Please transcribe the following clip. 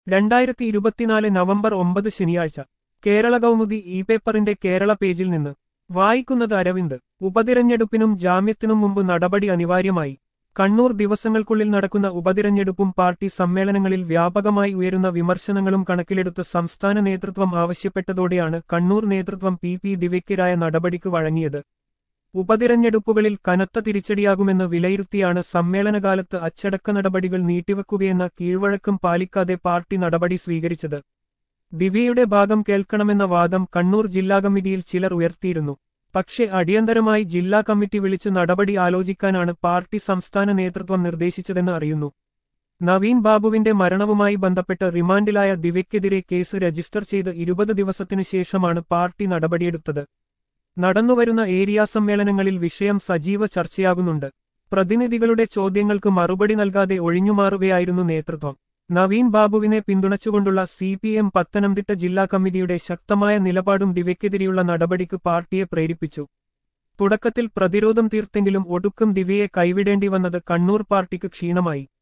രണ്ടായിരത്തി ഇരുപത്തിനാല് നവംബർ ഒമ്പത് ശനിയാഴ്ച കേരള കൗമുദി ഇ പേപ്പറിന്റെ കേരള പേജിൽ നിന്ന് വായിക്കുന്നത് അരവിന്ദ് ഉപതിരഞ്ഞെടുപ്പിനും ജാമ്യത്തിനും മുമ്പ് നടപടി അനിവാര്യമായി കണ്ണൂർ ദിവസങ്ങൾക്കുള്ളിൽ നടക്കുന്ന ഉപതിരഞ്ഞെടുപ്പും പാർട്ടി സമ്മേളനങ്ങളിൽ വ്യാപകമായി ഉയരുന്ന വിമർശനങ്ങളും കണക്കിലെടുത്ത് സംസ്ഥാന നേതൃത്വം ആവശ്യപ്പെട്ടതോടെയാണ് കണ്ണൂർ നേതൃത്വം പി പി ദിവ്യക്കെതിരായ നടപടിക്ക് വഴങ്ങിയത് ഉപതിരഞ്ഞെടുപ്പുകളിൽ കനത്ത തിരിച്ചടിയാകുമെന്ന് വിലയിരുത്തിയാണ് സമ്മേളനകാലത്ത് അച്ചടക്ക നടപടികൾ നീട്ടിവെക്കുകയെന്ന കീഴ്വഴക്കം പാലിക്കാതെ പാർട്ടി നടപടി സ്വീകരിച്ചത് ദിവ്യയുടെ ഭാഗം കേൾക്കണമെന്ന വാദം കണ്ണൂർ ജില്ലാ കമ്മിറ്റിയിൽ ചിലർ ഉയർത്തിയിരുന്നു പക്ഷേ അടിയന്തരമായി ജില്ലാ കമ്മിറ്റി വിളിച്ച് നടപടി ആലോചിക്കാനാണ് പാർട്ടി സംസ്ഥാന നേതൃത്വം നിർദ്ദേശിച്ചതെന്ന് അറിയുന്നു നവീൻ ബാബുവിന്റെ മരണവുമായി ബന്ധപ്പെട്ട് റിമാൻഡിലായ ദിവ്യക്കെതിരെ കേസ് രജിസ്റ്റർ ചെയ്ത് ഇരുപത് ദിവസത്തിനു ശേഷമാണ് പാർട്ടി നടപടിയെടുത്തത് നടന്നുവരുന്ന ഏരിയ സമ്മേളനങ്ങളിൽ വിഷയം സജീവ ചർച്ചയാകുന്നുണ്ട് പ്രതിനിധികളുടെ ചോദ്യങ്ങൾക്ക് മറുപടി നൽകാതെ ഒഴിഞ്ഞുമാറുകയായിരുന്നു നേതൃത്വം നവീൻ ബാബുവിനെ പിന്തുണച്ചുകൊണ്ടുള്ള സി പി എം പത്തനംതിട്ട ജില്ലാ കമ്മിറ്റിയുടെ ശക്തമായ നിലപാടും ദിവ്യക്കെതിരെയുള്ള നടപടിക്ക് പാർട്ടിയെ പ്രേരിപ്പിച്ചു തുടക്കത്തിൽ പ്രതിരോധം തീർത്തെങ്കിലും ഒടുക്കം ദിവ്യയെ കൈവിടേണ്ടി വന്നത് കണ്ണൂർ പാർട്ടിക്ക് ക്ഷീണമായി